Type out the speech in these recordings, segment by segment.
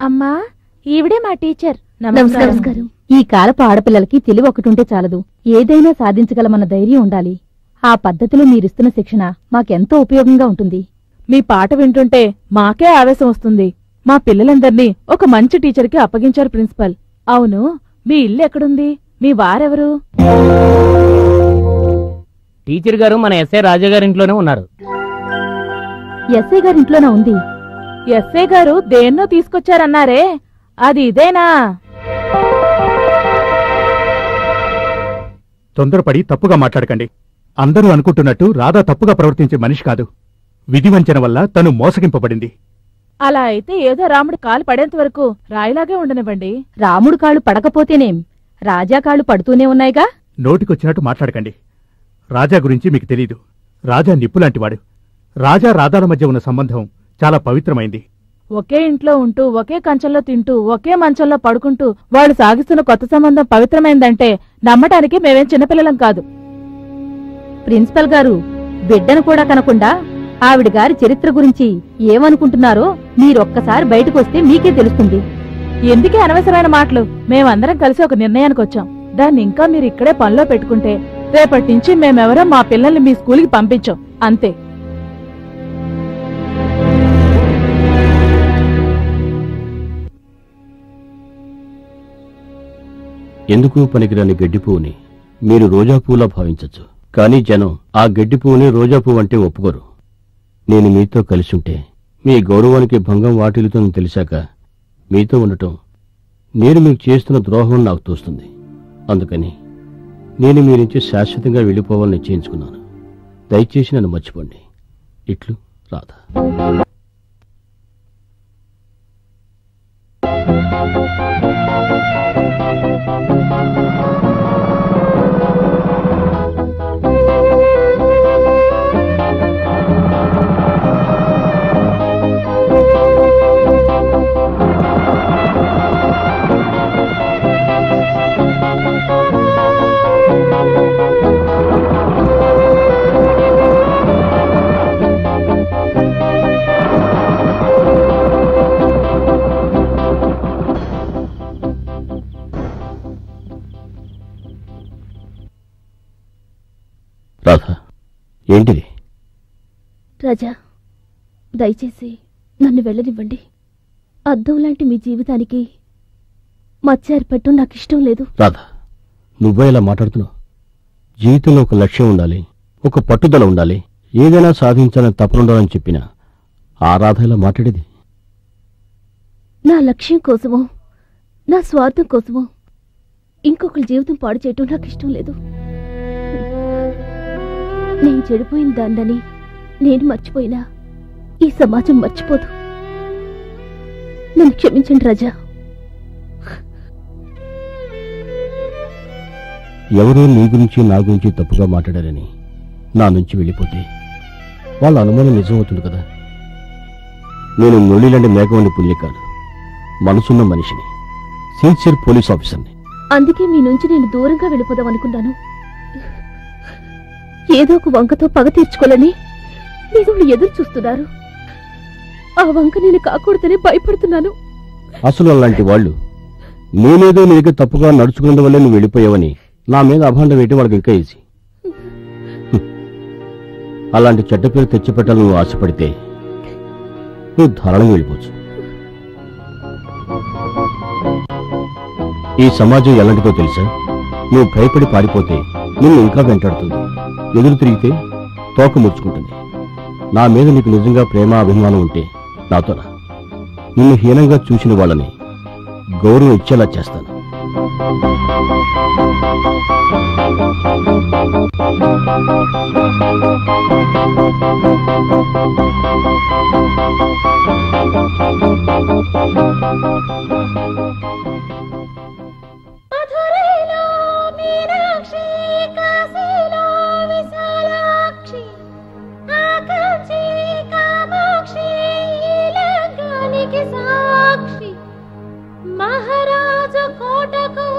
అమ్మా ఈవిడే మా టీచర్ నమస్కారం ఈ కాలపు ఆడపిల్లలకి తెలివి ఒకటుంటే చాలదు ఏదైనా సాధించగలమన్న ధైర్యం ఉండాలి ఆ పద్ధతిలో మీరిస్తున్న శిక్షణ మాకెంతో ఉపయోగంగా ఉంటుంది మీ పాట వింటుంటే మాకే ఆవేశం వస్తుంది మా పిల్లలందర్నీ ఒక మంచి టీచర్కి అప్పగించారు ప్రిన్సిపల్ అవును మీ ఇల్లు ఎక్కడుంది మీ వారెవరు టీచర్ గారు మన ఎస్ఐ రాజా గారి ఇంట్లోనే ఉన్నారు ఎస్ఐ గారింట్లోనే ఉంది ఎస్ఐ గారు దేన్నో తీసుకొచ్చారన్నారే అది ఇదేనా తొందరపడి తప్పుగా మాట్లాడకండి అందరూ అనుకుంటున్నట్టు రాధా తప్పుగా ప్రవర్తించే మనిషి కాదు విధివంచన వల్ల తను మోసగింపబడింది అలా అయితే ఏదో రాముడి కాలు పడేంత వరకు రాయిలాగే ఉండనివ్వండి రాముడు కాళ్ళు పడకపోతేనేం రాజా కాళ్ళు పడుతూనే ఉన్నాయిగా నోటికొచ్చినట్టు మాట్లాడకండి రాజా గురించి మీకు తెలీదు రాజా నిప్పులాంటివాడు రాజా రాధాల మధ్య ఉన్న సంబంధం చాలా పవిత్రమైంది ఒకే ఇంట్లో ఉంటూ ఒకే కంచంలో తింటూ ఒకే మంచంలో పడుకుంటూ వాళ్ళు సాగిస్తున్న కొత్త సంబంధం పవిత్రమైందంటే నమ్మటానికి మేమేం చిన్నపిల్లలం కాదు ప్రిన్సిపల్ గారు బిడ్డను కూడా కనకుండా ఆవిడ గారి చరిత్ర గురించి ఏమనుకుంటున్నారో మీరొక్కసారి బయటకొస్తే మీకే తెలుస్తుంది ఎందుకే అనవసరమైన మాటలు మేమందరం కలిసి ఒక నిర్ణయానికి వచ్చాం దాన్ని ఇంకా మీరు ఇక్కడే పనిలో పెట్టుకుంటే రేపటి నుంచి మేమెవరో మా పిల్లల్ని మీ స్కూల్కి పంపించాం అంతే ఎందుకు పనికిరాని గడ్డి పువ్వుని మీరు రోజా పువ్వులా భావించొచ్చు కానీ జనం ఆ గడ్డి పువ్వుని రోజా పువ్వు అంటే ఒప్పుకోరు నేను మీతో కలిసి ఉంటే మీ గౌరవానికి భంగం వాటిల్లుతుందని తెలిసాక మీతో ఉండటం నేను మీకు చేస్తున్న ద్రోహం నాకు తోస్తుంది అందుకని నేను మీ నుంచి శాశ్వతంగా వెళ్ళిపోవాలని నిశ్చయించుకున్నాను దయచేసి నన్ను మర్చిపోండి ఇట్లు రాధ రాధ ఏంటిది రాజా దయచేసి నన్ను వెళ్ళనివ్వండి అద్దం లాంటి మీ జీవితానికి మచ్చ ఏర్పడటం నాకు ఇష్టం లేదు రాధ నువ్వే ఇలా మాట్లాడుతున్నావు జీవితంలో ఒక లక్ష్యం ఉండాలి ఒక పట్టుదల ఉండాలి ఏదైనా సాధించాలని తపనుండాలని చెప్పిన ఆ రాధ ఇలా మాట్లాడేది నా లక్ష్యం కోసమో నా స్వార్థం కోసమో ఇంకొకరి జీవితం పాడు చేయటం నాకు ఇష్టం లేదు నేను చెడిపోయిన దాన్నని నేను మర్చిపోయినా ఈ సమాజం మర్చిపోదు నన్ను క్షమించండి రాజా ఎవరో నీ గురించి నా గురించి తప్పుగా మాట్లాడారని నా నుంచి వెళ్ళిపోతే వాళ్ళ అనుమానం నిజమవుతుంది కదా నేను నొల్లిలాంటి మేకవండి పుల్లి కాదు మనసున్న మనిషిని సిన్సియర్ పోలీస్ ఆఫీసర్ని అందుకే మీ నుంచి నేను దూరంగా వెళ్ళిపోదాం అనుకున్నాను ఏదో ఒక వంకతో పగ తీర్చుకోవాలని మీరు ఎదురు చూస్తున్నారు ఆ వంక నేను కాకూడదని భయపడుతున్నాను అసలు అలాంటి వాళ్ళు నేనేదో నీ దగ్గర తప్పుగా నడుచుకున్నందు వల్లే నువ్వు వెళ్ళిపోయావని నా మీద అభాండం వేయటం వాళ్ళకి ఇంకా ఈజీ హ్మ్. అలాంటి చెడ్డ పేరు తెచ్చిపెట్టాలని నువ్వు ఆశపడితే నువ్వు ధారాళంగా వెళ్ళిపోవచ్చు ఈ సమాజం ఎలాంటిదో తెలుసా నువ్వు భయపడి పారిపోతే నిన్ను ఇంకా వెంటాడుతుంది ఎదురు తిరిగితే తోక ముడుచుకుంటుంది నా మీద నీకు నిజంగా ప్రేమ అభిమానం ఉంటే నాతో రా నిన్ను హీనంగా చూసిన వాళ్ళని గౌరవం ఇచ్చేలా చేస్తాను మధురైలో మీనాక్షి కాశీలో విశాలాక్షి ఆకాంక్షి కామాక్షి ఈ లగ్గానికి సాక్షి మహారాజు కోటకు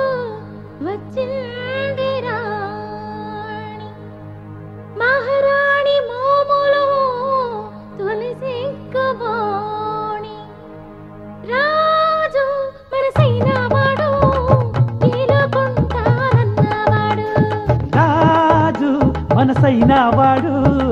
వచ్చింది రాణి మహారాణి మోములో తొలి సిగ్గవాణి రా వాడు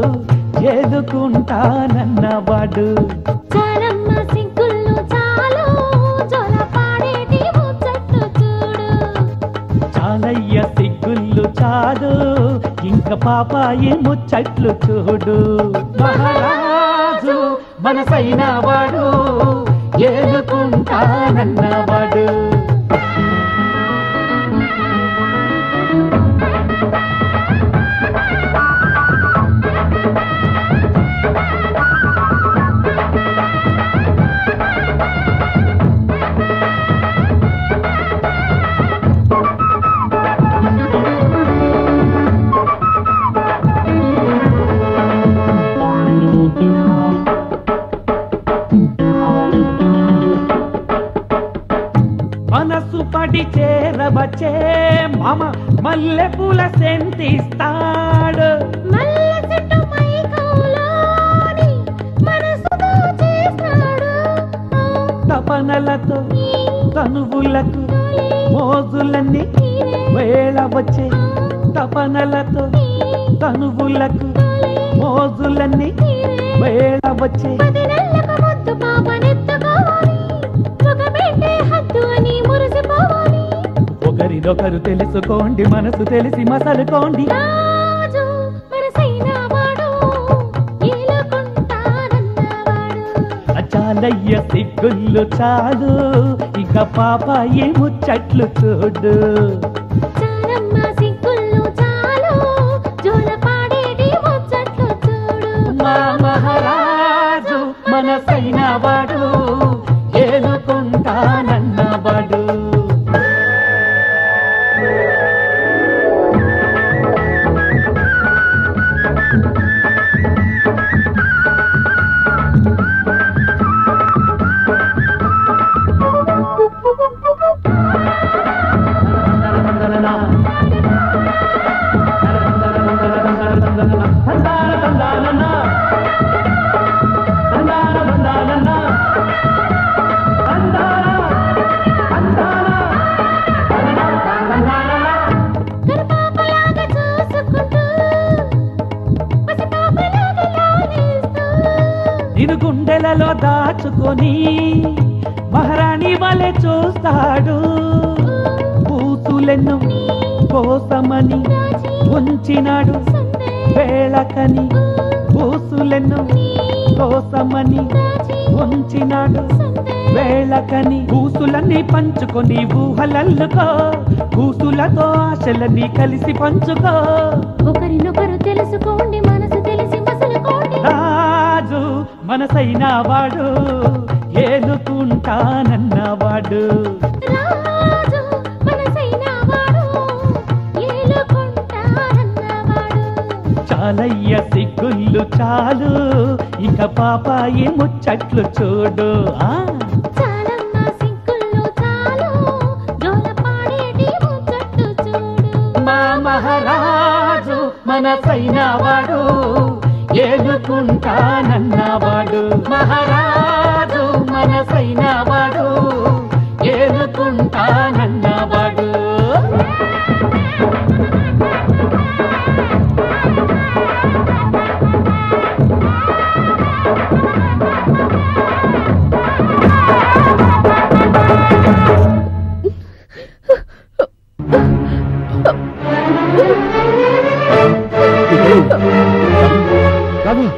ఏదుకుంటానన్నవాడు చాలమ్మ సింకుళ్ళు చాలు జోల పాడేటి ముచ్చట్లు చూడు చాలయ్య సిగ్గుళ్ళు చాలు ఇంక పాపాయి ముచ్చట్లు చూడు మహారాజు మనసైన వాడు ఏలుకుంటానన్నవాడు మనసు పడి చేరవచ్చే మామ మల్లె పూల సెంతిస్తాడు మల్లె చెట్టు మైకంలోని మనసుతో చేస్తాడు తపనలతో తనువులకు మోజులన్నీ వేళ వచ్చే తపనలతో తనువులకు మోజులన్నీ వేళ వచ్చే పది నెలలకు ముద్దు పాపనెత్తుకోవాలి ఒక బిడ్డే హద్దు అని మురిసిపోవాలి ఒకరినొకరు తెలుసుకోండి మనసు తెలిసి మసలుకోండి రాజు మనసైన వాడు ఏలుకుంటానన్నవాడు చాలయ్య సిగ్గుళ్ళు చాలు ఇక పాపాయి ముచ్చట్లు చూడు చాలమ్మ సిగ్గుళ్ళు చాలు జోల పాడేటి ముచ్చట్లు చూడు మా మహారాజు మనసైన వాడు ఏలుకుంటానన్నవాడు కనుపాపలాగా చూసుకుంటూ పసిపాపలాగా లాలిస్తూ నిన్ను గుండెలలో దాచుకొని మహారాణి వలె చూస్తాడు పూతులెన్ను కోసమని ఉంచినాడు వేళకని పూసులెన్ను కోసమని ఉంచినాడు వేళకని పూసులన్నీ పంచుకొని ఊహలల్లుకో పూసులతో ఆశలన్నీ కలిసి పంచుకో ఒకరినొకరు తెలుసుకోండి మనసు తెలిసి మసలుకోండి రాజు మనసైన వాడు ఏలుకుంటానన్నవాడు రాజు మనసైన వాడు ఏలుకుంటానన్నవాడు చాలయ్య సిగ్గుళ్ళు చాలు ఇక పాపాయి ముచ్చట్లు చూడు ఆ చాలమ్మ సిగ్గుళ్ళు చాలు జోల పాడేటి ముచ్చట్లు చూడు మా మహారాజు మనసైన వాడు ఏలుకుంటానన్నవాడు మహారాజు మనసైన వాడు ఏలుకుంటానన్నవాడు